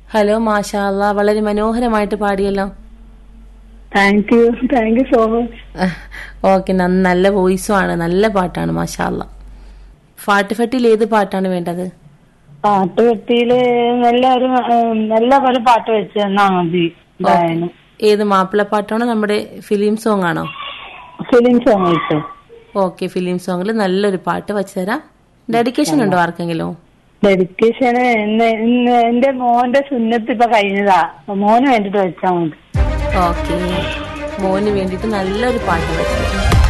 hello മാഷാ അല്ലാ വളരെ മനോഹരമായിട്ട് പാടിയല്ലോ thank you thank you so much okay നല്ല വോയിസും ആണ് നല്ല പാട്ടാണ് മാഷാ അല്ലാ ഫാട്ട് ഫട്ടിൽ ഏത് പാട്ടാണ് വേണ്ടത് പാട്ട് വെട്ടിയില് നല്ല ഒരു ഉം, നല്ല പോലെ പാട്ട് വെച്ച് തന്നാ മതി എന്തായാലും ഏത് മാപ്പിള പാട്ടാണോ നമ്മുടെ ഫിലിം സോങ് ആണോ ഫിലിം സോങ് വെച്ചു ഓക്കെ ഫിലിം സോങ്ങിൽ നല്ലൊരു പാട്ട് വെച്ചു തരാം ഡെഡിക്കേഷൻ ഉണ്ടോ ആർക്കെങ്കിലും ഡെഡിക്കേഷന് ഇന്ന് ഇന്ന് എന്റെ മോന്റെ സുന്നത്ത് ഇപ്പൊ കഴിഞ്ഞതാ അപ്പൊ മോന് വേണ്ടിട്ട് വെച്ചാ മതി ഓക്കെ മോന് വേണ്ടിയിട്ട് നല്ലൊരു പാട്ട് വെച്ചു